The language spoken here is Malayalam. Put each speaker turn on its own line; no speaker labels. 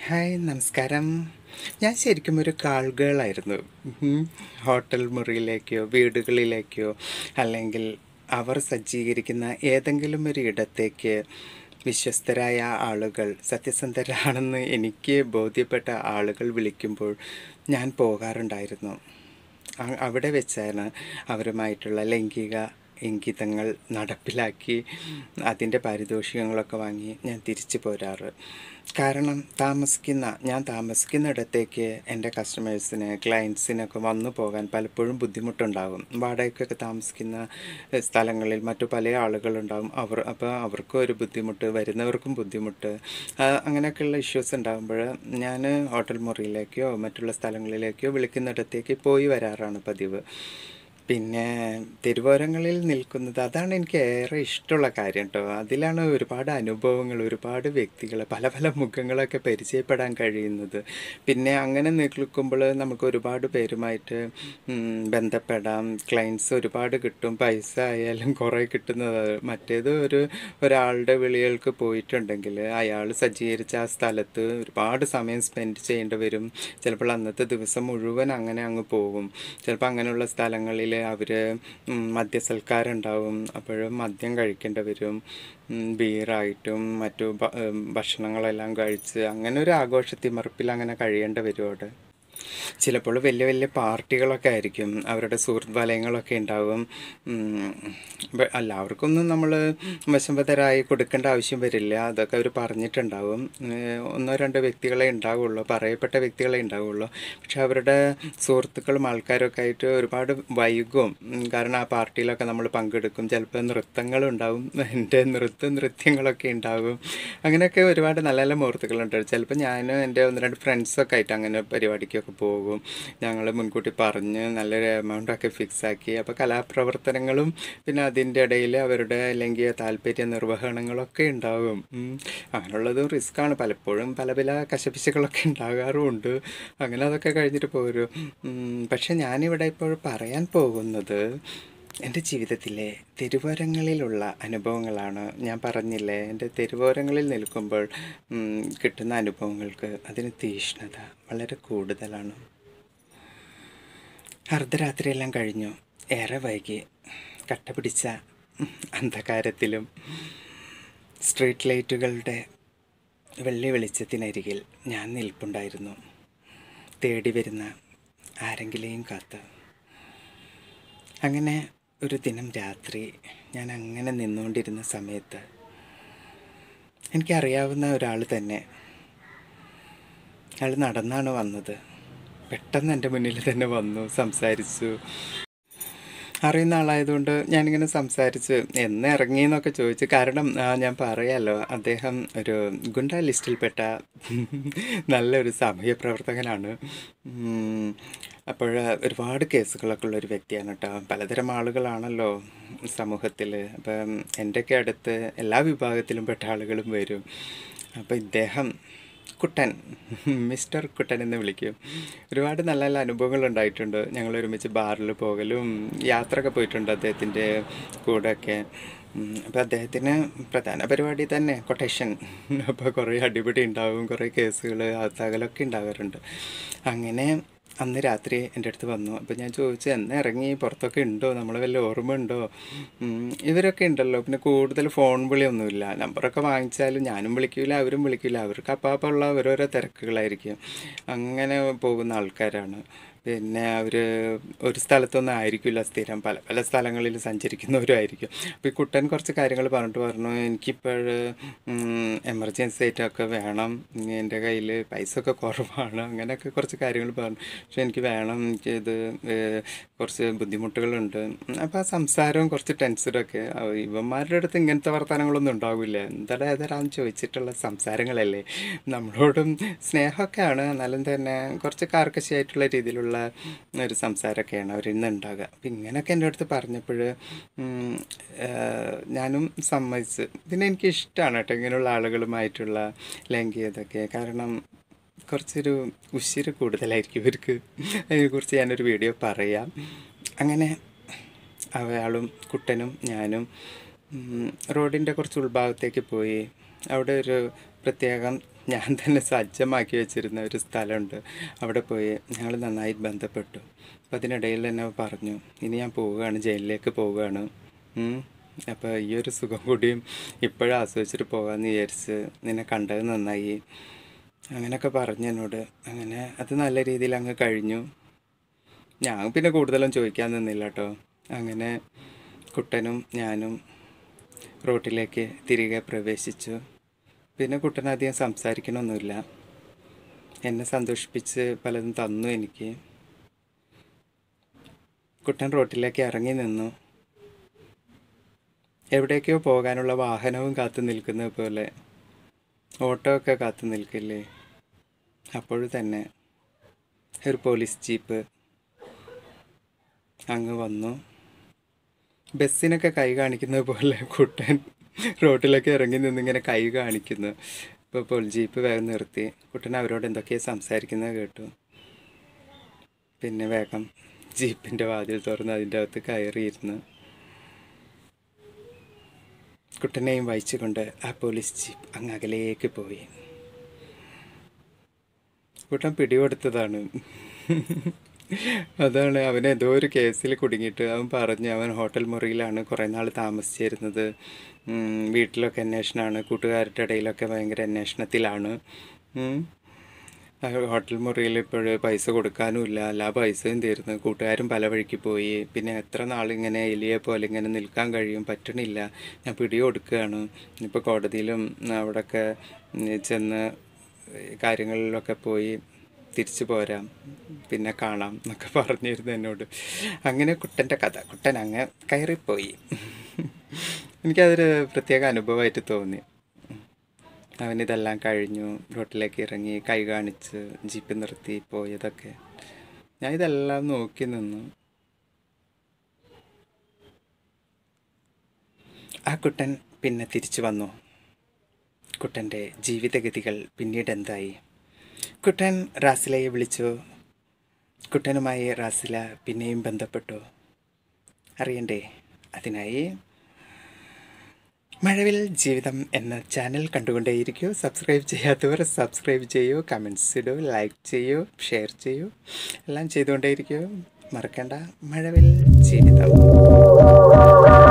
ഹായ് നമസ്കാരം ഞാൻ ശരിക്കും ഒരു കാൾ ഗേളായിരുന്നു ഉം. ഹോട്ടൽ മുറിയിലേക്കോ വീടുകളിലേക്കോ അല്ലെങ്കിൽ അവർ സജ്ജീകരിക്കുന്ന ഏതെങ്കിലും ഒരു ഇടത്തേക്ക് വിശ്വസ്തരായ ആളുകൾ സത്യസന്ധരാണെന്ന് എനിക്ക് ബോധ്യപ്പെട്ട ആളുകൾ വിളിക്കുമ്പോൾ ഞാൻ പോകാറുണ്ടായിരുന്നു അ- അവിടെ വെച്ചാണ് അവരുമായിട്ടുള്ള ലൈംഗിക ഇംഗിതങ്ങൾ നടപ്പിലാക്കി അതിൻ്റെ പാരിതോഷികങ്ങളൊക്കെ വാങ്ങി ഞാൻ തിരിച്ചു പോരാറ് കാരണം താമസിക്കുന്ന ഞാൻ താമസിക്കുന്നിടത്തേക്ക് എൻ്റെ കസ്റ്റമേഴ്സിന് ക്ലയൻസിനൊക്കെ വന്നു പോകാൻ പലപ്പോഴും ബുദ്ധിമുട്ടുണ്ടാകും വാടകയ്ക്കൊക്കെ താമസിക്കുന്ന എഹ്, സ്ഥലങ്ങളിൽ മറ്റു പല ആളുകളുണ്ടാകും അവർ അപ്പോൾ അവർക്കും ഒരു ബുദ്ധിമുട്ട് വരുന്നവർക്കും ബുദ്ധിമുട്ട് ആ, അങ്ങനെയൊക്കെയുള്ള ഇഷ്യൂസ് ഉണ്ടാകുമ്പോൾ ഞാൻ ഹോട്ടൽ മുറിയിലേക്കോ മറ്റുള്ള സ്ഥലങ്ങളിലേക്കോ വിളിക്കുന്നിടത്തേക്ക് പോയി വരാറാണ് പതിവ് പിന്നെ തെരുവോരങ്ങളിൽ നിൽക്കുന്നത് അതാണ് എനിക്ക് ഏറെ ഇഷ്ടമുള്ള കാര്യം കേട്ടോ അതിലാണ് ഒരുപാട് അനുഭവങ്ങൾ ഒരുപാട് വ്യക്തികൾ പല പല മുഖങ്ങളൊക്കെ പരിചയപ്പെടാൻ കഴിയുന്നത് പിന്നെ അങ്ങനെ നിൽക്കുമ്പോൾ നമുക്ക് ഒരുപാട് പേരുമായിട്ട് ഉം, ബന്ധപ്പെടാം ക്ലയൻസ് ഒരുപാട് കിട്ടും പൈസ ആയാലും കുറേ കിട്ടുന്നത് മറ്റേത് ഒരു ഒരാളുടെ വിളികൾക്ക് പോയിട്ടുണ്ടെങ്കിൽ അയാൾ സജ്ജീകരിച്ച ആ സ്ഥലത്ത് ഒരുപാട് സമയം സ്പെൻഡ് ചെയ്യേണ്ടി വരും ചിലപ്പോൾ അന്നത്തെ ദിവസം മുഴുവൻ അങ്ങനെ അങ്ങ് പോകും ചിലപ്പോൾ അങ്ങനെയുള്ള സ്ഥലങ്ങളിൽ അവർ മദ്യസൽക്കാരുണ്ടാവും അപ്പോഴും മദ്യം കഴിക്കേണ്ടി വരും ഉം, ബീറായിട്ടും മറ്റു ഭ- ഉം, ഭക്ഷണങ്ങളെല്ലാം കഴിച്ച് അങ്ങനെ ഒരു ആഘോഷത്തിമർപ്പിൽ അങ്ങനെ കഴിയേണ്ടി വരും അവിടെ ചിലപ്പോൾ വലിയ വലിയ പാർട്ടികളൊക്കെ ആയിരിക്കും അവരുടെ സുഹൃത്ത് വലയങ്ങളൊക്കെ ഉണ്ടാവും ഉം, ബ- എല്ലാവർക്കൊന്നും നമ്മൾ വശംവതരായി കൊടുക്കേണ്ട ആവശ്യം വരില്ല അതൊക്കെ അവർ പറഞ്ഞിട്ടുണ്ടാവും ഏഹ് ഒന്നോ രണ്ടോ വ്യക്തികളെ ഉണ്ടാവുള്ളൂ പറയപ്പെട്ട വ്യക്തികളെ ഉണ്ടാവുള്ളൂ പക്ഷെ അവരുടെ സുഹൃത്തുക്കളും ആൾക്കാരൊക്കെ ആയിട്ട് ഒരുപാട് വൈകും ഉം, കാരണം ആ പാർട്ടിയിലൊക്കെ നമ്മൾ പങ്കെടുക്കും ചിലപ്പോൾ നൃത്തങ്ങളുണ്ടാവും എൻ്റെ നൃത്ത നൃത്യങ്ങളൊക്കെ ഉണ്ടാവും അങ്ങനെയൊക്കെ ഒരുപാട് നല്ല നല്ല മുഹൂർത്തുകളുണ്ട് ചിലപ്പോൾ ഞാനും എൻ്റെ ഒന്ന് രണ്ട് ഫ്രണ്ട്സൊക്കെ ആയിട്ട് അങ്ങനെ പരിപാടിക്കൊക്കെ പോകും ഞങ്ങൾ മുൻകൂട്ടി പറഞ്ഞ് നല്ലൊരു എമൗണ്ടൊക്കെ ഫിക്സ് ആക്കി അപ്പോൾ കലാപ്രവർത്തനങ്ങളും പിന്നെ അതിൻ്റെ ഇടയിൽ അവരുടെ ലൈംഗിക താല്പര്യ നിർവഹണങ്ങളൊക്കെ ഉണ്ടാകും ഉം. അങ്ങനെയുള്ളതും റിസ്ക്കാണ് പലപ്പോഴും പല പല കശപിശകളൊക്കെ ഉണ്ടാകാറുമുണ്ട് അങ്ങനെ അതൊക്കെ കഴിഞ്ഞിട്ട് പോരും ഉം, പക്ഷെ ഞാനിവിടെ ഇപ്പോൾ പറയാൻ പോകുന്നത് എൻ്റെ ജീവിതത്തിലെ തെരുവോരങ്ങളിലുള്ള അനുഭവങ്ങളാണ് ഞാൻ പറഞ്ഞില്ലേ എൻ്റെ തെരുവോരങ്ങളിൽ നിൽക്കുമ്പോൾ ഉം, കിട്ടുന്ന അനുഭവങ്ങൾക്ക് അതിന് തീഷ്ണത വളരെ കൂടുതലാണ് അർദ്ധരാത്രിയെല്ലാം കഴിഞ്ഞു ഏറെ വൈകി കട്ട പിടിച്ച ഉം, അന്ധകാരത്തിലും സ്ട്രീറ്റ് ലൈറ്റുകളുടെ വെള്ളി വെളിച്ചത്തിനരികിൽ ഞാൻ നിൽപ്പുണ്ടായിരുന്നു തേടി വരുന്ന ആരെങ്കിലെയും കാത്ത് അങ്ങനെ ഒരു ദിനം രാത്രി ഞാൻ അങ്ങനെ നിന്നുകൊണ്ടിരുന്ന സമയത്ത് എനിക്കറിയാവുന്ന ഒരാൾ തന്നെ അയാൾ നടന്നാണ് വന്നത് പെട്ടെന്ന് എൻ്റെ മുന്നിൽ തന്നെ വന്നു സംസാരിച്ചു അറിയുന്ന ആളായതുകൊണ്ട് ഞാനിങ്ങനെ സംസാരിച്ച് എന്ന് ഇറങ്ങി എന്നൊക്കെ ചോദിച്ചു കാരണം ആ, ഞാൻ പറയാലോ അദ്ദേഹം ഒരു ഗുണ്ട ലിസ്റ്റിൽപ്പെട്ട നല്ലൊരു സാമൂഹ്യ പ്രവർത്തകനാണ് ഉം, അപ്പോൾ ഒരുപാട് കേസുകളൊക്കെ ഉള്ള ഒരു വ്യക്തിയാണ് കേട്ടോ പലതരം ആളുകളാണല്ലോ സമൂഹത്തിൽ അപ്പം എൻ്റെയൊക്കെ അടുത്ത് എല്ലാ വിഭാഗത്തിലും പെട്ട ആളുകളും വരും അപ്പോൾ ഇദ്ദേഹം കുട്ടൻ മിസ്റ്റർ കുട്ടൻ എന്ന് വിളിക്കും ഒരുപാട് നല്ല നല്ല അനുഭവങ്ങൾ ഉണ്ടായിട്ടുണ്ട് ഞങ്ങൾ ഒരുമിച്ച് ബാറിൽ പോകലും യാത്രയൊക്കെ പോയിട്ടുണ്ട് അദ്ദേഹത്തിൻ്റെ കൂടെയൊക്കെ അപ്പോൾ അദ്ദേഹത്തിന് പ്രധാന പരിപാടി തന്നെ കൊട്ടേഷൻ അപ്പോൾ കുറേ അടിപിടി ഉണ്ടാവും കുറേ കേസുകൾ അകത്താകലൊക്കെ ഉണ്ടാകാറുണ്ട് അങ്ങനെ അന്ന് രാത്രി എൻ്റെ അടുത്ത് വന്നു അപ്പോൾ ഞാൻ ചോദിച്ചു എന്ന് ഇറങ്ങി പുറത്തൊക്കെ ഉണ്ടോ നമ്മളെ വല്ല ഓർമ്മ ഉണ്ടോ ഉം, ഇവരൊക്കെ ഉണ്ടല്ലോ പിന്നെ കൂടുതൽ ഫോൺ വിളിയൊന്നുമില്ല നമ്പറൊക്കെ വാങ്ങിച്ചാലും ഞാനും വിളിക്കില്ല അവരും വിളിക്കില്ല അവർക്ക് അപ്പാപ്പുള്ള ഓരോരോ തിരക്കുകളായിരിക്കും അങ്ങനെ പോകുന്ന ആൾക്കാരാണ് പിന്നെ അവർ ഒരു സ്ഥലത്തൊന്നും ആയിരിക്കില്ല സ്ഥിരം പല പല സ്ഥലങ്ങളിൽ സഞ്ചരിക്കുന്നവരുമായിരിക്കും അപ്പോൾ ഈ കുട്ടൻ കുറച്ച് കാര്യങ്ങൾ പറഞ്ഞിട്ട് പറഞ്ഞു എനിക്കിപ്പോൾ എമർജൻസി ആയിട്ടൊക്കെ വേണം ഇനി എൻ്റെ കയ്യിൽ പൈസ ഒക്കെ കുറവാണ് അങ്ങനെയൊക്കെ കുറച്ച് കാര്യങ്ങൾ പറഞ്ഞു പക്ഷെ എനിക്ക് വേണം എനിക്ക് ഇത് ഏഹ്, കുറച്ച് ബുദ്ധിമുട്ടുകളുണ്ട് അപ്പോൾ ആ സംസാരവും കുറച്ച് ടെൻഷനൊക്കെ ഇവന്മാരുടെ അടുത്ത് ഇങ്ങനത്തെ വർത്തമാനങ്ങളൊന്നും ഉണ്ടാവില്ല എന്താടാ ഏതാരാന്ന് ചോദിച്ചിട്ടുള്ള സംസാരങ്ങളല്ലേ നമ്മളോടും സ്നേഹമൊക്കെയാണ് എന്നാലും തന്നെ കുറച്ച് കാർക്കശിയായിട്ടുള്ള രീതിയിലുള്ള ഒരു സംസാരമൊക്കെയാണ് അവരിൽ നിന്ന് ഉണ്ടാകുക അപ്പം ഇങ്ങനെയൊക്കെ എൻ്റെ അടുത്ത് പറഞ്ഞപ്പോൾ ഞാനും സമ്മതിച്ച് പിന്നെ എനിക്ക് ഇഷ്ടമാണ് കേട്ടോ ഇങ്ങനെയുള്ള ആളുകളുമായിട്ടുള്ള ലൈംഗികതൊക്കെ കാരണം കുറച്ചൊരു ഉശിര് കൂടുതലായിരിക്കും ഇവർക്ക് അതിനെക്കുറിച്ച് ഞാനൊരു വീഡിയോ പറയാം അങ്ങനെ അയാളും കുട്ടനും ഞാനും ഉം, റോഡിൻ്റെ കുറച്ച് ഉൾഭാഗത്തേക്ക് പോയി അവിടെ ഒരു പ്രത്യേകം ഞാൻ തന്നെ സജ്ജമാക്കി വെച്ചിരുന്ന ഒരു സ്ഥലമുണ്ട് അവിടെ പോയി ഞങ്ങൾ നന്നായി ബന്ധപ്പെട്ടു അപ്പോൾ അതിനിടയിൽ തന്നെ പറഞ്ഞു ഇനി ഞാൻ പോവുകയാണ് ജയിലിലേക്ക് പോവുകയാണ് ഉം. അപ്പോൾ ഈ ഒരു സുഖം കൂടിയും ഇപ്പോഴും ആസ്വദിച്ചിട്ട് പോകാമെന്ന് വിചാരിച്ച് നിന്നെ കണ്ടത് നന്നായി അങ്ങനെയൊക്കെ പറഞ്ഞു എന്നോട് അങ്ങനെ അത് നല്ല രീതിയിൽ അങ്ങ് കഴിഞ്ഞു ഞാൻ പിന്നെ കൂടുതലും ചോദിക്കാൻ നിന്നില്ല കേട്ടോ അങ്ങനെ കുട്ടനും ഞാനും റോട്ടിലേക്ക് തിരികെ പ്രവേശിച്ചു പിന്നെ കുട്ടൻ അധികം സംസാരിക്കണമൊന്നുമില്ല എന്നെ സന്തോഷിപ്പിച്ച് പലതും തന്നു എനിക്ക് കുട്ടൻ റോട്ടിലേക്ക് ഇറങ്ങി നിന്നു എവിടേക്കോ പോകാനുള്ള വാഹനവും കാത്തു നിൽക്കുന്നത് പോലെ ഓട്ടോ ഒക്കെ കാത്തു നിൽക്കില്ലേ അപ്പോൾ തന്നെ ഒരു പോലീസ് ജീപ്പ് അങ്ങ് വന്നു ബസ്സിനൊക്കെ കൈ കാണിക്കുന്നത് പോലെ കുട്ടൻ റോട്ടിലൊക്കെ ഇറങ്ങി നിന്നിങ്ങനെ കൈ കാണിക്കുന്നു ഇപ്പോൾ പോൽ ജീപ്പ് വേഗം നിർത്തി കുട്ടൻ അവരോട് എന്തൊക്കെയോ സംസാരിക്കുന്നത് കേട്ടു പിന്നെ വേഗം ജീപ്പിൻ്റെ വാതിൽ തുറന്ന് അതിൻ്റെ അകത്ത് കയറിയിരുന്നു കുട്ടനെയും വായിച്ചുകൊണ്ട് ആ പോലീസ് ജീപ്പ് അങ്ങ് അകലേക്ക് പോയി കുട്ടൻ പിടികൊടുത്തതാണ് അതാണ് അവൻ ഏതോ ഒരു കേസിൽ കുടുങ്ങിയിട്ട് അവൻ പറഞ്ഞു അവൻ ഹോട്ടൽ മുറിയിലാണ് കുറേ നാൾ താമസിച്ചിരുന്നത് ഉം, വീട്ടിലൊക്കെ അന്വേഷണമാണ് കൂട്ടുകാരുടെ ഇടയിലൊക്കെ ഭയങ്കര അന്വേഷണത്തിലാണ് ഉം. ആ ഹോട്ടൽ മുറിയിൽ ഇപ്പോൾ പൈസ കൊടുക്കാനുമില്ല എല്ലാ പൈസയും തീർന്നു കൂട്ടുകാരും പല വഴിക്ക് പോയി പിന്നെ എത്ര നാളിങ്ങനെ എലിയെ പോലെ ഇങ്ങനെ നിൽക്കാൻ കഴിയും പറ്റണില്ല ഞാൻ പിടി കൊടുക്കുകയാണ് ഇപ്പോൾ കോടതിയിലും അവിടെയൊക്കെ ഉം, ചെന്ന് കാര്യങ്ങളിലൊക്കെ പോയി തിരിച്ചു പോരാം പിന്നെ കാണാം എന്നൊക്കെ പറഞ്ഞിരുന്നു എന്നോട് അങ്ങനെ കുട്ടൻ്റെ കഥ കുട്ടൻ അങ്ങ് കയറിപ്പോയി എനിക്കതൊരു പ്രത്യേക അനുഭവമായിട്ട് തോന്നി അവനിതെല്ലാം കഴിഞ്ഞു റോട്ടിലേക്ക് ഇറങ്ങി കൈ കാണിച്ച് ജീപ്പ് നിർത്തി പോയതൊക്കെ ഞാൻ ഇതെല്ലാം നോക്കി നിന്നു ആ കുട്ടൻ പിന്നെ തിരിച്ചു വന്നു കുട്ടൻ്റെ ജീവിതഗതികൾ പിന്നീട് എന്തായി കുട്ടൻ റാസിലയെ വിളിച്ചു കുട്ടനുമായി റാസില പിന്നെയും ബന്ധപ്പെട്ടു അറിയണ്ടേ അതിനായി മഴവിൽ ജീവിതം എന്ന ചാനൽ കണ്ടുകൊണ്ടേയിരിക്കൂ സബ്സ്ക്രൈബ് ചെയ്യാത്തവർ സബ്സ്ക്രൈബ് ചെയ്യൂ കമൻസ് ഇടൂ ലൈക്ക് ചെയ്യൂ ഷെയർ ചെയ്യൂ എല്ലാം ചെയ്തുകൊണ്ടേയിരിക്കൂ മറക്കണ്ട മഴവിൽ ജീവിതം